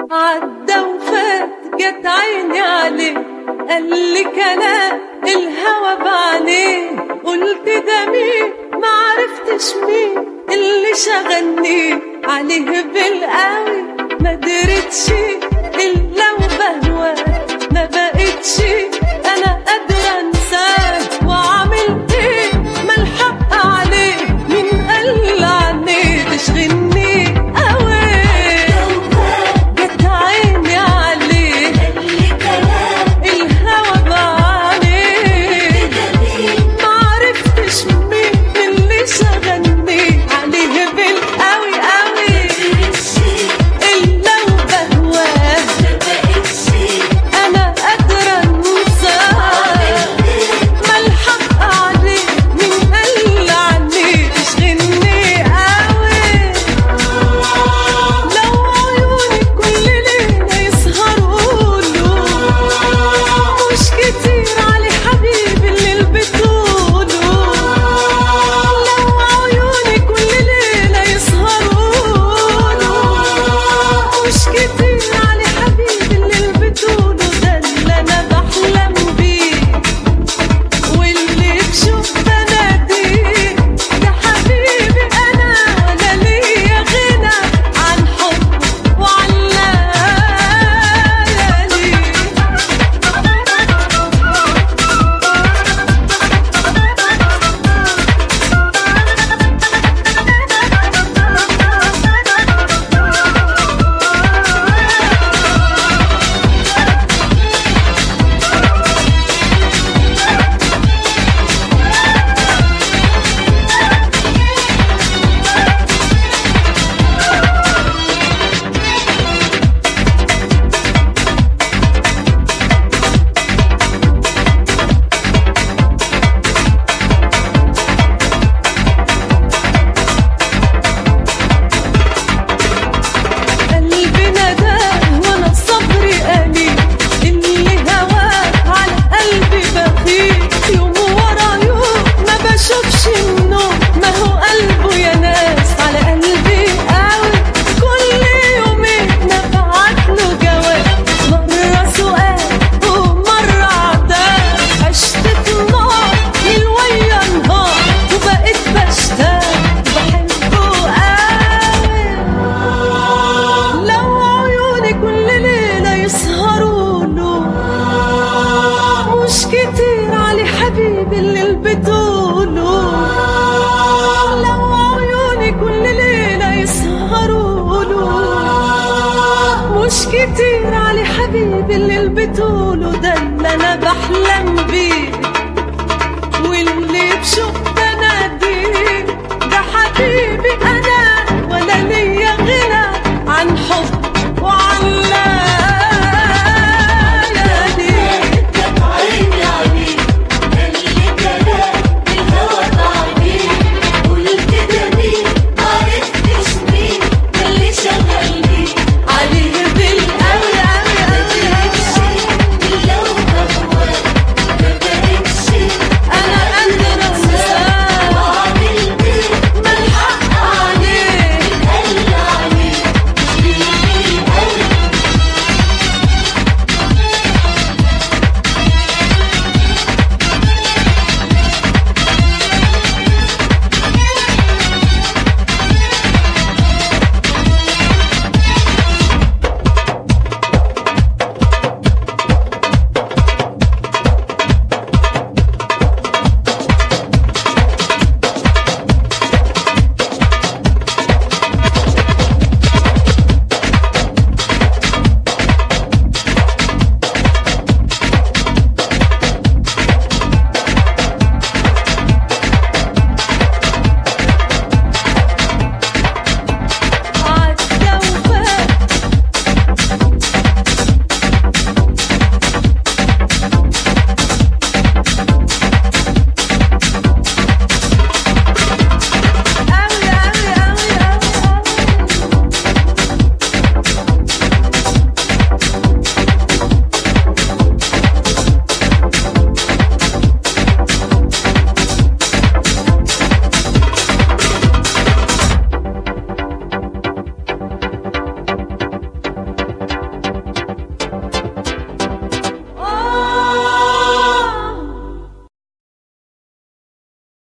عدى وفات جت عيني عليه قال لي كلام الهوى بعينيه قلت ده مين ما عرفتش مين اللي شغلني عليه بالقوي ما درتش الا وبهواه ما بقتش انا قادره انساه واعمل ايه ما الحق عليه مين قال عني تشغلني قوي جت عيني عليه الهوى بعينيه ما عرفتش مين اللي شغلني عليه بالقوي قوي الا وبهواه انا قادره انساه ما الحق عليه مين قال عني تشغلني قوي لو عيوني كل ليلة يسهروا له مش كتير علي حبيبي اللي بتقوله لو عيوني كل ليلة يسهروا له مش كتير علي حبيبي اللي بتقوله ده اللي انا بحلم بيه واللي بشوف بناديه يا حبيبي انا ولا ليا غنى عن حب وعن ليالي قلبي نداه وانا صبري قليل اللي هواه على قلبي بخيل يوم ورا يوم ما بشوفش النوم ما هو قلبه يا ناس على قلبي قوي كل يومين نبعت له جواب مرة سؤال ومرة عتاب عشت في نار من ويا نهار وبقيت بشتاق بحبه قوي لو عيوني كل ليلة يسهروا له مش كتير علي حبيبي اللي بتقوله لو عيوني كل ليلة يسهروا له مش كتير علي حبيبي اللي بتقوله